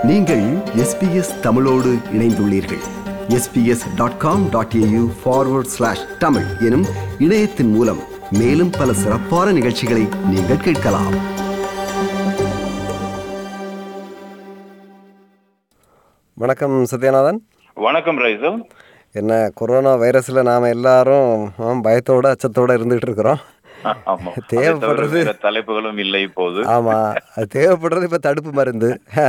நீங்கள் எஸ்பிஎஸ் தமிழோடு இணைந்துள்ளீர்கள் SBS dot com dot AU forward slash Tamil எனும் இணையத்தின் மூலம் மேலும் பல சிறப்பான நிகழ்ச்சிகளை நீங்கள் கேட்கலாம் வணக்கம் சத்யநாதன் வணக்கம் ரைசல் என்ன கொரோனா வைரஸில் நாம் எல்லாரும் ஆ, பயத்தோட அச்சத்தோட இருந்துகிட்டு இருக்கிறோம் ஆமா தேவைப்படுறது- அதை தவிர வேற தலைப்புகளும் இல்லை இப்போது ஆமாம் அது தேவைப்படுறது இப்போ தடுப்பு மருந்து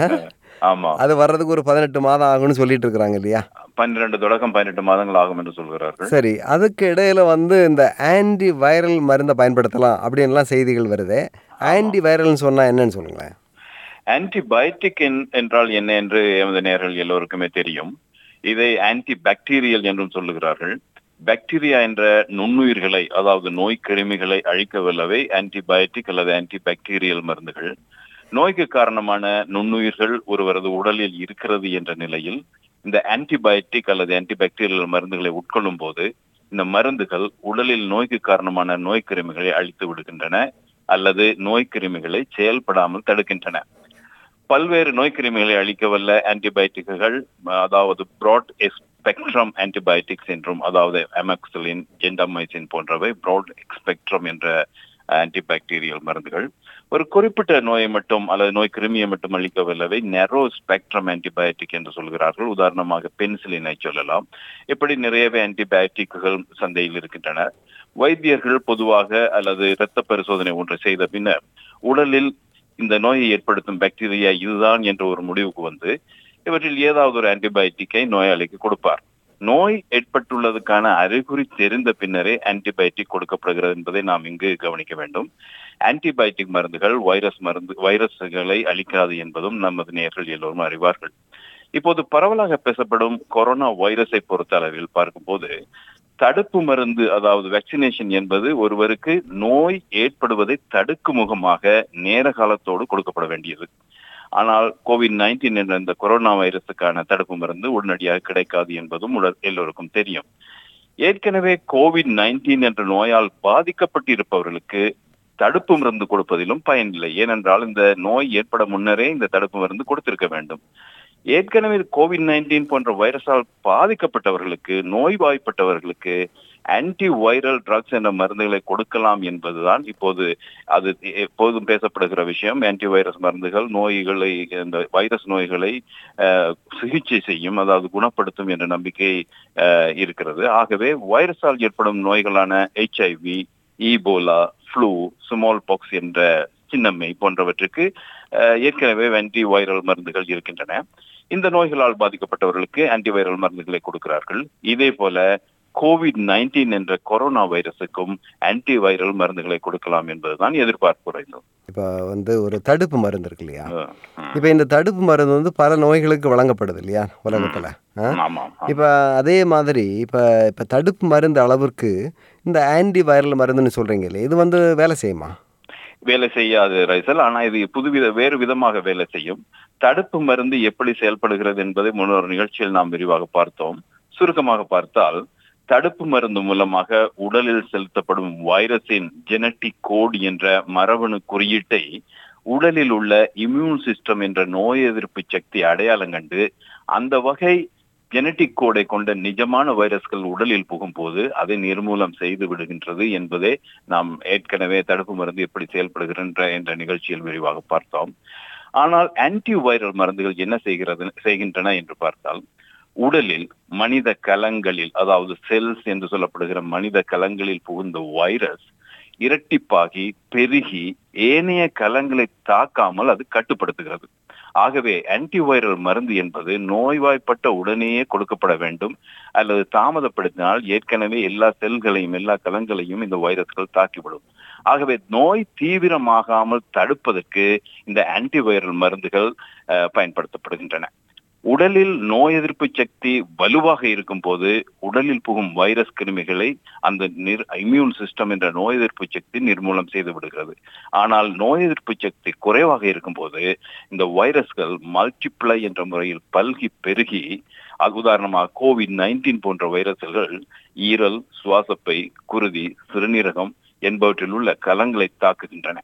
ஆமா அது வர்றதுக்கு ஒரு பதினெட்டு மாதம் ஆகும்னு சொல்லிட்டு இருக்கிறாங்க இல்லையா பன்னிரண்டு தொடக்கம் பதினெட்டு மாதங்கள் ஆகும் என்று சொல்கிறார்கள் சரி அதுக்கு இடையில வந்து இந்த ஆன்டி வைரல் மருந்தை பயன்படுத்தலாம் அப்படின்லாம் செய்திகள் வருது ஆன்டி வைரல்னு சொன்னால் என்னன்னு சொல்லுங்களேன் ஆன்டிபயோட்டிக் என்றால் என்ன என்று எமது நேர்கள் எல்லோருக்குமே தெரியும் இதை ஆன்டி பாக்டீரியல் என்றும் சொல்லுகிறார்கள் பாக்டீரியா என்ற நுண்ணுயிர்களை அதாவது நோய் கிருமிகளை அழிக்க வல்லவை ஆன்டிபயோட்டிக் அல்லது ஆன்டி பாக்டீரியல் மருந்துகள் நோய்க்கு காரணமான நுண்ணுயிர்கள் ஒருவரது உடலில் இருக்கிறது என்ற நிலையில் இந்த ஆன்டிபயோட்டிக் அல்லது ஆன்டிபாக்டீரியல் மருந்துகளை உட்கொள்ளும் போது இந்த மருந்துகள் உடலில் நோய்க்கு காரணமான நோய் கிருமிகளை அழித்து விடுகின்றன அல்லது நோய் கிருமிகளை செயல்படாமல் தடுக்கின்றன பல்வேறு நோய் கிருமிகளை அழிக்க வல்ல ஆன்டிபயோட்டிக்குகள் அதாவது ப்ராட் ஸ்பெக்ட்ரம் ஆன்டிபயோட்டிக்ஸ் என்றும் அதாவது அமெக்சலின் ஜெண்டமைசின் போன்றவை ப்ராட் ஸ்பெக்ட்ரம் என்ற ஆன்டிபாக்டீரியல் மருந்துகள் ஒரு குறிப்பிட்ட நோயை மட்டும் அல்லது நோய் கிருமியை மட்டும் அளிக்க வல்லவை நெரோ ஸ்பெக்ட்ரம் ஆன்டிபயோட்டிக் என்று சொல்கிறார்கள் உதாரணமாக பென்சிலினை சொல்லலாம் இப்படி நிறையவே ஆன்டிபயோட்டிக்குகள் சந்தையில் இருக்கின்றன வைத்தியர்கள் பொதுவாக அல்லது இரத்த பரிசோதனை ஒன்று செய்த பின்னர் உடலில் இந்த நோயை ஏற்படுத்தும் பாக்டீரியா இதுதான் என்ற ஒரு முடிவுக்கு வந்து இவற்றில் ஏதாவது ஒரு ஆன்டிபயோட்டிக்கை நோயாளிக்கு கொடுப்பார் நோய் ஏற்பட்டுள்ளதுக்கான அறிகுறி தெரிந்த பின்னரே ஆன்டிபயோட்டிக் கொடுக்கப்படுகிறது என்பதை நாம் இங்கு கவனிக்க வேண்டும் ஆன்டிபயோட்டிக் மருந்துகள் வைரஸ் மருந்து வைரஸ்களை அளிக்காது என்பதும் நமது நேர்கள் எல்லோரும் அறிவார்கள் இப்போது பரவலாக பேசப்படும் கொரோனா வைரஸை பொறுத்த அளவில் பார்க்கும்போது தடுப்பு மருந்து அதாவது வேக்சினேஷன் என்பது ஒருவருக்கு நோய் ஏற்படுவதை தடுக்கும் முகமாக நேர காலத்தோடு கொடுக்கப்பட வேண்டியது ஆனால் கோவிட் நைன்டீன் என்ற இந்த கொரோனா வைரஸுக்கான தடுப்பு மருந்து உடனடியாக கிடைக்காது என்பதும் உடல் எல்லோருக்கும் தெரியும் ஏற்கனவே கோவிட் நைன்டீன் என்ற நோயால் பாதிக்கப்பட்டிருப்பவர்களுக்கு தடுப்பு மருந்து கொடுப்பதிலும் பயனில்லை ஏனென்றால் இந்த நோய் ஏற்பட முன்னரே இந்த தடுப்பு மருந்து கொடுத்திருக்க வேண்டும் ஏற்கனவே கோவிட் நைன்டீன் போன்ற வைரஸால் பாதிக்கப்பட்டவர்களுக்கு நோய்வாய்ப்பட்டவர்களுக்கு ஆன்டி வைரல் ட்ரக்ஸ் என்ற மருந்துகளை கொடுக்கலாம் என்பதுதான் இப்போது அது எப்போதும் பேசப்படுகிற விஷயம் ஆன்டி வைரஸ் மருந்துகள் நோய்களை இந்த வைரஸ் நோய்களை அஹ், சிகிச்சை செய்யும் அதாவது குணப்படுத்தும் என்ற நம்பிக்கை அஹ், இருக்கிறது ஆகவே வைரஸால் ஏற்படும் நோய்களான HIV Ebola flu smallpox என்ற சின்னம்மை போன்றவற்றுக்கு அஹ், ஏற்கனவே ஆன்டி வைரல் மருந்துகள் இருக்கின்றன இந்த நோய்களால் பாதிக்கப்பட்டவர்களுக்கு ஆன்டிவைரல் மருந்துகளை கொடுக்கிறார்கள் இதே போல கோவிட் நைன்டீன் என்ற கொரோனா வைரஸுக்கும் ஆன்டி வைரல் மருந்துகளை கொடுக்கலாம் என்பதுதான் எதிர்பார்ப்பு ரைசல். இப்போ வந்து ஒரு தடுப்பு மருந்து இருக்கு இல்லையா அஹ், ம். இப்போ இந்த தடுப்பு மருந்து வந்து பல நோய்களுக்கு வழங்கப்படுது இல்லையா உலகத்தில் ஆமாம் ஆமாம். இப்போ அதே மாதிரி இப்போ இப்போ தடுப்பு மருந்து அளவிற்கு இந்த ஆன்டி வைரல் மருந்துன்னு சொல்கிறீங்க இல்லையா இது வந்து வேலை செய்யுமா வேலை செய்யாது ரைசல் ஆனா இது புதுவித வேறு விதமாக வேலை செய்யும் தடுப்பு மருந்து எப்படி செயல்படுகிறது என்பதை முன்னொரு நிகழ்ச்சியில் நாம் விரிவாக பார்த்தோம் சுருக்கமாக பார்த்தால் தடுப்பு மருந்து மூலமாக உடலில் செலுத்தப்படும் வைரஸின் ஜெனட்டிக் கோட் என்ற மரபணு குறியீட்டை உடலில் உள்ள இம்யூன் சிஸ்டம் என்ற நோய் எதிர்ப்பு சக்தி அடையாளம் கண்டு அந்த வகை ஜெனட்டிக் கோடை கொண்ட நிஜமான வைரஸ்கள் உடலில் புகும்போது அதை நிர்மூலம் செய்து விடுகின்றது என்பதே நாம் ஏற்கனவே தடுப்பு மருந்து எப்படி செயல்படுகின்ற என்ற நிகழ்ச்சியில் விரிவாக பார்த்தோம் ஆனால் ஆன்டி வைரல் மருந்துகள் என்ன செய்கிறது செய்கின்றன என்று பார்த்தால் உடலில் மனித கலங்களில் அதாவது செல்ஸ் என்று சொல்லப்படுகிற மனித கலங்களில் புகுந்த வைரஸ் இரட்டிப்பாகி பெருகி ஏனைய கலங்களை தாக்காமல் அது கட்டுப்படுத்துகிறது ஆகவே ஆன்டிவைரல் மருந்து என்பது நோய்வாய்ப்பட்ட உடனேயே கொடுக்கப்பட வேண்டும் அல்லது தாமதப்படுத்தினால் ஏற்கனவே எல்லா செல்களையும் எல்லா கலங்களையும் இந்த வைரஸ்கள் தாக்கிவிடும் ஆகவே நோய் தீவிரமாகாமல் தடுப்பதற்கு இந்த ஆன்டிவைரல் மருந்துகள் அஹ், பயன்படுத்தப்படுகின்றன உடலில் நோய் எதிர்ப்பு சக்தி வலுவாக இருக்கும் போது உடலில் புகும் வைரஸ் கிருமிகளை அந்த நிர் இம்யூன் சிஸ்டம் என்ற நோய் எதிர்ப்பு சக்தி நிர்மூலம் செய்து விடுகிறது ஆனால் நோய் எதிர்ப்பு சக்தி குறைவாக இருக்கும் போது இந்த வைரஸ்கள் மல்டிப்ளை என்ற முறையில் பல்கி பெருகி அது உதாரணமாக கோவிட் நைன்டீன் போன்ற வைரஸ்கள் ஈரல் சுவாசப்பை குருதி சிறுநீரகம் என்பவற்றில் உள்ள கலங்களை தாக்குகின்றன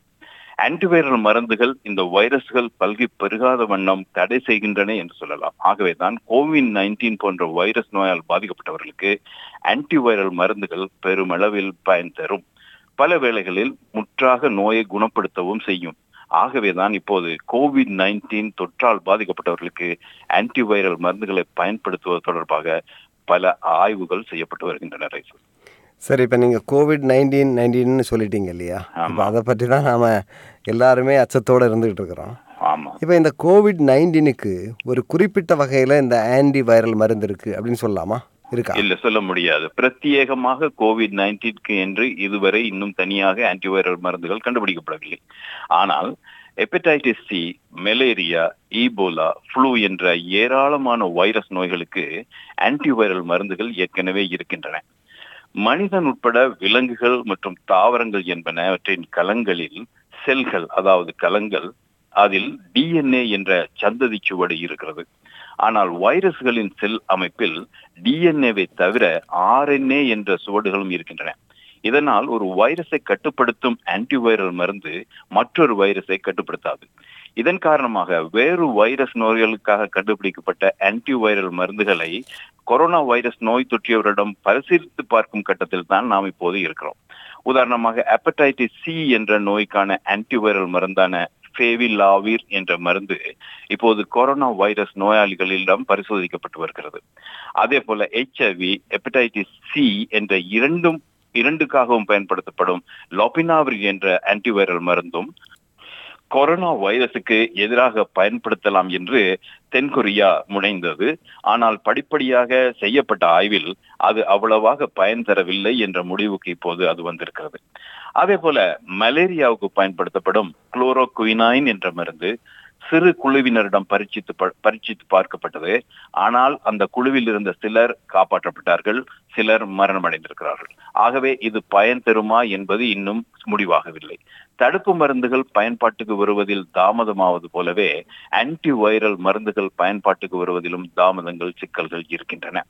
ஆன்டிவைரல் மருந்துகள் இந்த வைரஸ்கள் பல்கி பெருகாத வண்ணம் தடை செய்கின்றன என்று சொல்லலாம் ஆகவேதான் கோவிட் நைன்டீன் போன்ற வைரஸ் நோயால் பாதிக்கப்பட்டவர்களுக்கு ஆன்டிவைரல் மருந்துகள் பெருமளவில் பயன் தரும் பல வேளைகளில் முற்றாக நோயை குணப்படுத்தவும் செய்யும் ஆகவேதான் இப்போது கோவிட் நைன்டீன் தொற்றால் பாதிக்கப்பட்டவர்களுக்கு ஆன்டிவைரல் மருந்துகளை பயன்படுத்துவது தொடர்பாக பல ஆய்வுகள் செய்யப்பட்டு வருகின்றன ரைசு. சரி இப்போ நீங்கள் கோவிட் நைன்டீன் நைன்டீன்னு சொல்லிட்டீங்க இல்லையா இப்போ ஆமா. அதை பற்றி தான் நாம் எல்லாருமே அச்சத்தோடு இருந்துகிட்டு இருக்கிறோம் ஆமா இப்போ இந்த கோவிட் நைன்டீனுக்கு ஒரு குறிப்பிட்ட வகையில் இந்த ஆன்டி வைரல் மருந்து இருக்குது அப்படின்னு சொல்லலாமா இருக்கா இல்ல சொல்ல முடியாது பிரத்யேகமாக கோவிட் நைன்டீன்க்கு என்று இதுவரை இன்னும் தனியாக ஆன்டிவைரல் மருந்துகள் கண்டுபிடிக்கப்படவில்லை ஆனால் hepatitis C malaria Ebola flu என்ற ஏராளமான வைரஸ் நோய்களுக்கு ஆன்டிவைரல் மருந்துகள் ஏற்கனவே இருக்கின்றன மனிதன் உட்பட விலங்குகள் மற்றும் தாவரங்கள் என்பனவற்றின் கலங்களில் செல்கள் அதாவது கலங்கள் அதில் டிஎன்ஏ என்ற சந்ததி சுவடு இருக்கிறது ஆனால் வைரஸ்களின் செல் அமைப்பில் டிஎன்ஏவை தவிர ஆர்என்ஏ என்ற சுவடுகளும் இருக்கின்றன இதனால் ஒரு வைரஸை கட்டுப்படுத்தும் ஆன்டிவைரல் மருந்து மற்றொரு வைரஸை கட்டுப்படுத்தாது இதன் காரணமாக வேறு வைரஸ் நோய்களுக்காக கண்டுபிடிக்கப்பட்ட ஆன்டிவைரல் மருந்துகளை கொரோனா வைரஸ் நோய் தொற்றியவரிடம் பரிசீலித்து பார்க்கும் கட்டத்தில் தான் நாம் இப்போது இருக்கிறோம் உதாரணமாக ஹெப்படைட்டிஸ் சி என்ற நோய்க்கான ஆன்டிவைரல் மருந்தான ஃபேவிலாவிர் என்ற மருந்து இப்போது கொரோனா வைரஸ் நோயாளிகளிடம் பரிசோதிக்கப்பட்டு வருகிறது அதே போல ஹெச்ஐவி ஹெப்படைட்டிஸ் சி என்ற இரண்டும் இரண்டுக்காகவும் பயன்படுத்தப்படும் லோபினாவிர் என்ற ஆன்டிவைரல் மருந்தும் கொரோனா வைரசுக்கு எதிராக பயன்படுத்தலாம் என்று தென்கொரியா முனைந்தது ஆனால் படிப்படியாக செய்யப்பட்ட ஆய்வில் அது அவ்வளவாக பயன் தரவில்லை என்ற முடிவுக்கு இப்போது அது வந்திருக்கிறது அதே போல மலேரியாவுக்கு பயன்படுத்தப்படும் குளோரோகுயினைன் என்ற மருந்து சிறு குழுவினரிடம் பரீட்சித்து ப- பரீட்சித்து பார்க்கப்பட்டது ஆனால் அந்த குழுவில் இருந்த சிலர் காப்பாற்றப்பட்டார்கள் சிலர் மரணமடைந்திருக்கிறார்கள் ஆகவே இது பயன் தருமா என்பது இன்னும் முடிவாகவில்லை தடுப்பு மருந்துகள் பயன்பாட்டுக்கு வருவதில் தாமதமாவது போலவே ஆன்டி வைரல் மருந்துகள் பயன்பாட்டுக்கு வருவதிலும் தாமதங்கள் சிக்கல்கள் இருக்கின்றன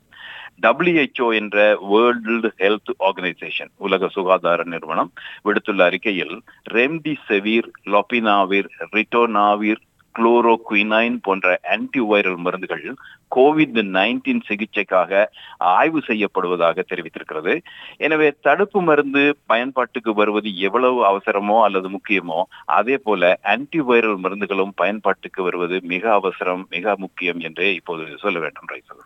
WHO என்ற வேர்ல்டு ஹெல்த் ஆர்கனைசேஷன் உலக சுகாதார நிறுவனம் விடுத்துள்ள அறிக்கையில் ரெம்டிசெவிர் லொபினாவிர் ரிட்டோனாவிர் குளோரோகுயினைன் போன்ற ஆன்டிவைரல் மருந்துகள் கோவிட் நைன்டீன் சிகிச்சைக்காக ஆய்வு செய்யப்படுவதாக தெரிவித்திருக்கிறது எனவே தடுப்பு மருந்து பயன்பாட்டுக்கு வருவது எவ்வளவு அவசரமோ அல்லது முக்கியமோ அதே போல ஆன்டிவைரல் மருந்துகளும் பயன்பாட்டுக்கு வருவது மிக அவசரம் மிக முக்கியம் என்றே இப்போது சொல்ல வேண்டும் ரைசல்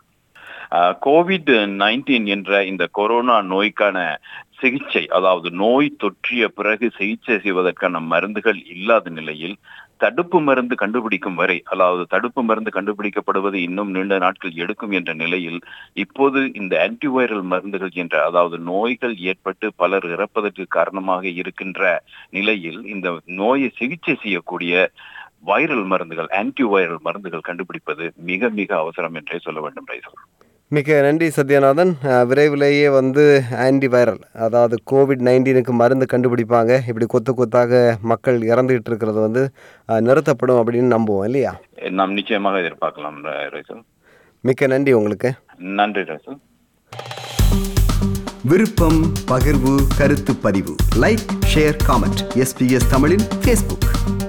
கோவிட் நைன்டீன் என்ற இந்த கொரோனா நோய்க்கான சிகிச்சை அதாவது நோய் தொற்றிய பிறகு சிகிச்சை செய்வதற்கான மருந்துகள் இல்லாத நிலையில் தடுப்பு மருந்து கண்டுபிடிக்கும் வரை அதாவது தடுப்பு மருந்து கண்டுபிடிக்கப்படுவது இன்னும் நீண்ட நாட்கள் எடுக்கும் என்ற நிலையில் இப்போது இந்த ஆன்டிவைரல் மருந்துகள் என்ற அதாவது நோய்கள் ஏற்பட்டு பலர் இறப்பதற்கு காரணமாக இருக்கின்ற நிலையில் இந்த நோயை சிகிச்சை செய்யக்கூடிய வைரல் மருந்துகள் ஆன்டிவைரல் மருந்துகள் கண்டுபிடிப்பது மிக மிக அவசரம் என்றே சொல்ல வேண்டும் ரைசல் மிக்க நன்றி சத்யநாதன் அஹ், விரைவிலேயே வந்து ஆன்டி வைரல் அதாவது கோவிட் நைன்டீனுக்கு மருந்து கண்டுபிடிப்பாங்க இப்படி கொத்து கொத்தாக மக்கள் இறந்துகிட்டு இருக்கிறது வந்து அஹ், நிறுத்தப்படும் அப்படின்னு நம்புவோம் இல்லையா நாம் நிச்சயமாக எதிர்பார்க்கலாம் ர- ரைசல் மிக்க நன்றி உங்களுக்கு நன்றி ரைசல் விருப்பம் பகிர்வு கருத்து பதிவு லைக் ஷேர் காமெண்ட் எஸ்பிஎஸ் தமிழின் ஃபேஸ்புக்